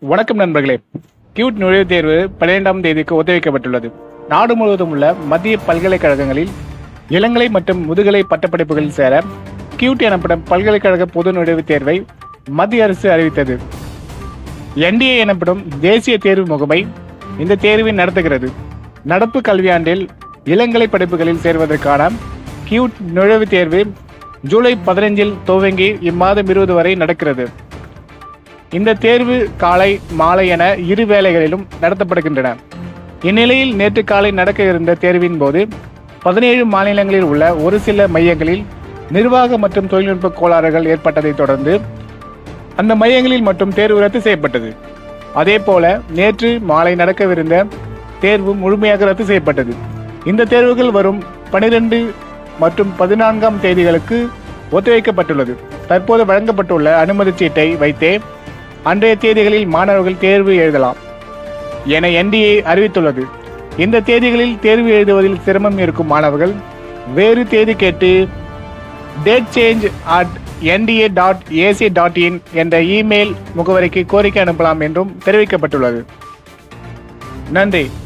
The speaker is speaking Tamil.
வணக்கம் நண்பர்களே கியூட் நுழைவுத் தேர்வு பன்னிரெண்டாம் தேதிக்கு ஒத்திவைக்கப்பட்டுள்ளது நாடு முழுவதும் உள்ள மத்திய பல்கலைக்கழகங்களில் இளங்கலை மற்றும் முதுகலை பட்டப்படிப்புகளில் சேர கியூட் எனப்படும் பல்கலைக்கழக பொது நுழைவுத் தேர்வை மத்திய அரசு அறிவித்தது என்டிஏ எனப்படும் தேசிய தேர்வு முகமை இந்த தேர்வை நடத்துகிறது நடப்பு கல்வியாண்டில் இளங்கலை படிப்புகளில் சேர்வதற்கான கியூட் நுழைவுத் தேர்வு ஜூலை பதினைஞ்சில் துவங்கி இம்மாதம் இருபது வரை நடக்கிறது இந்த தேர்வு காலை மாலை என இரு வேளைகளிலும் நடத்தப்படுகின்றன இந்நிலையில் நேற்று காலை நடக்க இருந்த தேர்வின் போது பதினேழு மாநிலங்களில் உள்ள ஒரு சில மையங்களில் நிர்வாக மற்றும் தொழில்நுட்ப கோளாறுகள் ஏற்பட்டதைத் தொடர்ந்து அந்த மையங்களில் மட்டும் தேர்வு ரத்து செய்யப்பட்டது அதே போல நேற்று மாலை நடக்கவிருந்த தேர்வு முழுமையாக ரத்து செய்யப்பட்டது இந்த தேர்வுகள் வரும் பனிரெண்டு மற்றும் பதினான்காம் தேதிகளுக்கு ஒத்திவைக்கப்பட்டுள்ளது தற்போது வழங்கப்பட்டுள்ள அனுமதிச் சீட்டை வைத்தே அன்றைய தேதிகளில் மாணவர்கள் தேர்வு எழுதலாம் என என்டிஏ அறிவித்துள்ளது இந்த தேதிகளில் தேர்வு எழுதுவதில் சிரமம் இருக்கும் மாணவர்கள் வேறு தேதி கேட்டு date change at NTA dot AC dot in என்ற இமெயில் முகவரிக்கு கோரிக்கை அனுப்பலாம் என்றும் தெரிவிக்கப்பட்டுள்ளது நன்றி